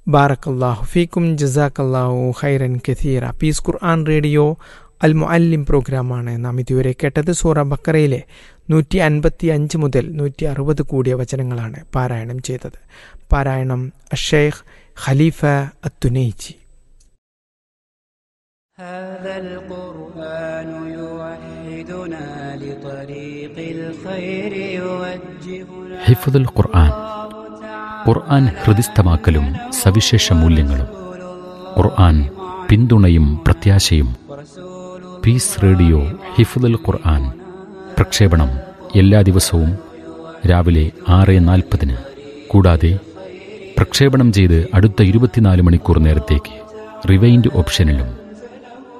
ബാറക്കല്ലാഹു ഫീക്കും ജസാക്കല്ലാഹു ഖൈറൻ കഥീറ പീസ് ഖുർആൻ റേഡിയോ അൽ മുഅല്ലിം പ്രോഗ്രാമാണ് നാം ഇതുവരെ കേട്ടത് സൂറ ബക്കറയിലെ നൂറ്റി അൻപത്തി അഞ്ച് മുതൽ നൂറ്റി അറുപത് കൂടിയ വചനങ്ങളാണ് പാരായണം ചെയ്തത് പാരായണം അഷേഖ് ഖലീഫ അത്തുനൈജി هذا القرآن يوحدنا لطريق الخير يوجهنا ഹിഫുദുൽ ഖുർആൻ ഖുർആൻ ഹൃദിസ്ഥമാക്കലും സവിശേഷ മൂല്യങ്ങളും ഖുർആൻ പിന്തുണയും പ്രത്യാശയും പീസ് റേഡിയോ ഹിഫുദുൽ ഖുർആൻ പ്രക്ഷേപണം എല്ലാ ദിവസവും രാവിലെ ആറ് നാൽപ്പതിന് കൂടാതെ പ്രക്ഷേപണം ചെയ്ത് അടുത്ത ഇരുപത്തിനാല് മണിക്കൂർ നേരത്തേക്ക് റിവൈൻഡ് ഓപ്ഷനിലും